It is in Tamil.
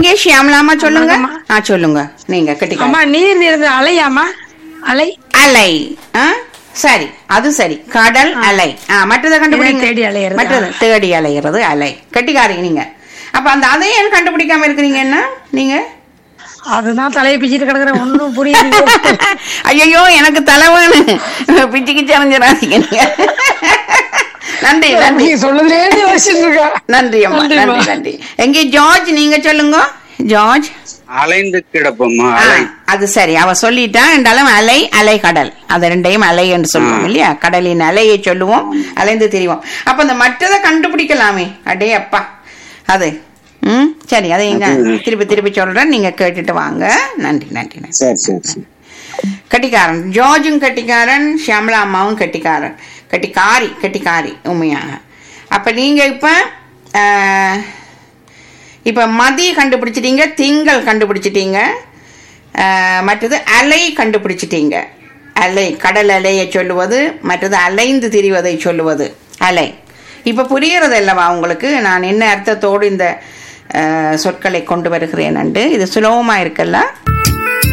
நீங்க ஷியாமலாமா சொல்லுங்க ஆ சொல்லுங்க நீங்க கட்டிக்காரி அம்மா நீர் நிறைந்த அலையாமா அலை அலை ஆ? சரி அது சரி கடல் அலை ஆ மற்றதை கண்டுபிடிங்க தேடி அலையிறது. மற்றது தேடி அலையிறது அலை கட்டிக்காரி நீங்க அப்ப அந்த அதையும் ஏன் கண்டுபிடிக்காம இருக்கிறீங்க என்ன நீங்க அதுதான் தலையை பிச்சுட்டு கிடக்குற ஒன்றும் புரியுது ஐயோ எனக்கு தலைவனு பிச்சு கிச்சு அரைஞ்சிடாதீங்க நீங்க நன்றி நன்றி நீங்க சொல்லுதுலே யோசிச்சுட்டு இருக்கா நன்றி அம்மா நன்றிம்மா. நன்றி நன்றி எங்கே ஜார்ஜ் நீங்க சொல்லுங்க ஜார்ஜ் அலைந்து கிடப்போம்மா ஆ, அலை அது சரி அவ சொல்லிட்டா என்றாலும் அலை அலை கடல் அது ரெண்டையும் அலை என்று சொல்லுவோம் இல்லையா கடலின் அலையை சொல்லுவோம் அலைந்து திரிவோம் அப்ப இந்த மற்றதை கண்டுபிடிக்கலாமே அடே அப்பா அது ம் சரி அதை எங்க திருப்பி திருப்பி சொல்றேன் நீங்க கேட்டுட்டு வாங்க நன்றி நன்றி நன்றி சரி சரி சரி கட்டிக்காரன் ஜார்ஜும் கட்டிக்காரன் ஷியாமலா அம்மாவும் கட்டிக்காரன் கட்டிக்காரி கட்டிக்காரி உண்மையாக அப்ப நீங்க இப்ப ஆஹ், இப்ப மதி கண்டுபிடிச்சிட்டீங்க திங்கள் கண்டுபிடிச்சிட்டீங்க ஆஹ், மற்றது அலை கண்டுபிடிச்சிட்டீங்க அலை கடல் அலையை சொல்லுவது மற்றது அலைந்து திரிவதை சொல்லுவது அலை இப்ப புரியறது அல்லவா உங்களுக்கு நான் என்ன அர்த்தத்தோடு இந்த ஆஹ், சொற்களை கொண்டு வருகிறேன் இது சுலபமா இருக்குல்ல